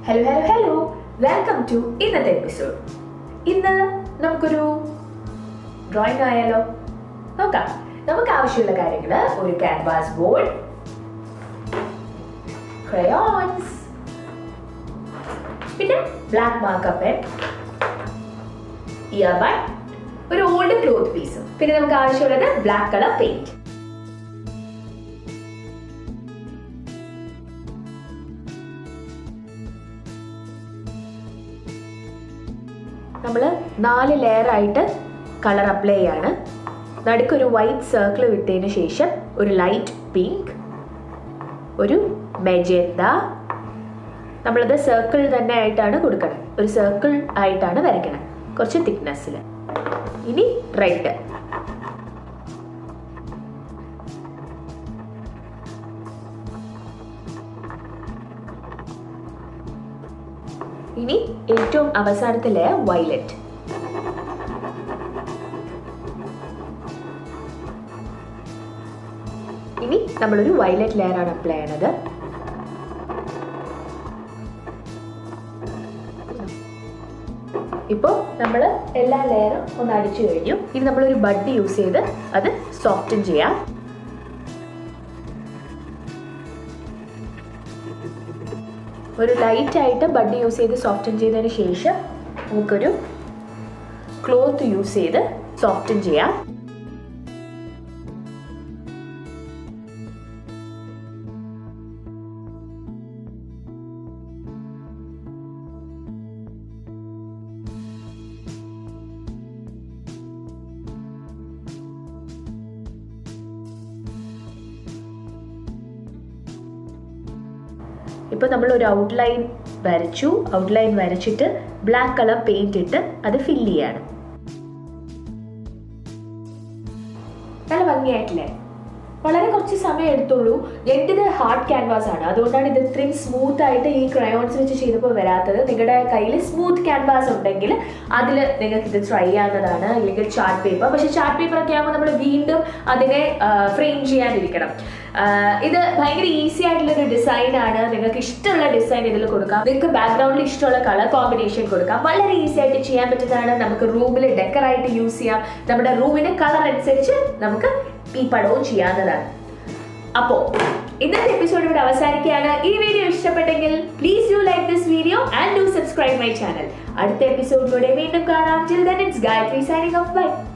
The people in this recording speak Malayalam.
hello hello hello welcome to ഇന്നത്തെ എപ്പിസോഡ് ഇന്ന് നമുക്കൊരു ഡ്രോയിങ് ആയാലോ നോക്കാം നമുക്ക് ആവശ്യമുള്ള കാര്യങ്ങൾ ഒരു ക്യാൻവാസ് ബോർഡ് ക്രയോൺസ് പിന്നെ black marker pen ear bud ഒരു ഓൾഡ് ക്ലോത്ത് പീസും പിന്നെ നമുക്ക് ആവശ്യമുള്ളത് ബ്ലാക്ക് കളർ പെയിന്റ് നമ്മൾ നാല് ലെയർ ആയിട്ട് കളർ അപ്ലൈ ചെയ്യാണ് നടുക്കൊരു വൈറ്റ് സർക്കിൾ വിട്ടതിന് ശേഷം ഒരു ലൈറ്റ് പിങ്ക് ഒരു മെജന്ത നമ്മളത് സർക്കിൾ തന്നെ ആയിട്ടാണ് കൊടുക്കണം ഒരു സർക്കിൾ ആയിട്ടാണ് വരയ്ക്കണം കുറച്ച് തിക്നെസ്സിൽ ഇനി റെഡ് ഇനി ഏറ്റവും അവസാനത്തെ ലെയർ വയലറ്റ് ഇനി നമ്മളൊരു വയലറ്റ് ലെയർ ആണ് അപ്ലൈ ചെയ്യണത് ഇപ്പോൾ നമ്മൾ എല്ലാ ലെയറും ഒന്ന് അടിച്ചു കഴിഞ്ഞു ഇനി നമ്മളൊരു ബഡ് യൂസ് ചെയ്ത് അത് സോഫ്റ്റൻ ചെയ്യാം ഒരു ലൈറ്റ് ആയിട്ട് ബഡ് യൂസ് ചെയ്ത് സോഫ്റ്റൻ ചെയ്തതിന് ശേഷം നമുക്കൊരു ക്ലോത്ത് യൂസ് ചെയ്ത് സോഫ്റ്റൻ ചെയ്യാം ഇപ്പോൾ നമ്മൾ ഒരു ഔട്ട്ലൈൻ വരച്ചു ഔട്ട്ലൈൻ വരച്ചിട്ട് ബ്ലാക്ക് കളർ പെയിന്റ് ഇട്ട് അത് ഫില്ല് ചെയ്യാണ് നല്ല ഭംഗിയായിട്ടില്ലേ വളരെ കുറച്ച് സമയം എടുത്തുള്ളൂ എൻ്റെത് ഹാർഡ് ക്യാൻവാസ് ആണ് അതുകൊണ്ടാണ് ഇത് ഇത്രയും സ്മൂത്ത് ആയിട്ട് ഈ ക്രയോൺസ് വെച്ച് ചെയ്തപ്പോൾ വരാത്തത് നിങ്ങളുടെ കയ്യിൽ സ്മൂത്ത് ക്യാൻവാസ് ഉണ്ടെങ്കിൽ അതിൽ നിങ്ങൾക്ക് ഇത് ട്രൈ ചെയ്യാവുന്നതാണ് അല്ലെങ്കിൽ ചാർട്ട് പേപ്പർ പക്ഷെ ചാർട്ട് പേപ്പർ ഒക്കെ ആകുമ്പോൾ നമ്മൾ വീണ്ടും അതിനെ ഫ്രെയിം ചെയ്യാനിരിക്കണം ഇത് ഭയങ്കര ഈസി ആയിട്ടുള്ള ഒരു ഡിസൈൻ ആണ് നിങ്ങൾക്ക് ഇഷ്ടമുള്ള ഡിസൈൻ ഇതിൽ കൊടുക്കാം നിങ്ങൾക്ക് ബാക്ക്ഗ്രൗണ്ടിൽ ഇഷ്ടമുള്ള കളർ കോമ്പിനേഷൻ കൊടുക്കാം വളരെ ഈസി ആയിട്ട് ചെയ്യാൻ പറ്റുന്നതാണ് നമുക്ക് റൂമിൽ ഡെക്കർ ആയിട്ട് യൂസ് ചെയ്യാം നമ്മുടെ റൂമിന്റെ കളർ അനുസരിച്ച് നമുക്ക് ഈ പടവും ചെയ്യാവുന്നതാണ് അപ്പോ ഇന്നത്തെ എപ്പിസോഡ് ഇവിടെ അവസാനിക്കുകയാണ് ഈ വീഡിയോ ഇഷ്ടപ്പെട്ടെങ്കിൽ please do like this video and do subscribe my channel അടുത്ത എപ്പിസോഡിലൂടെ വീണ്ടും കാണാം till then it's Gayathri signing off by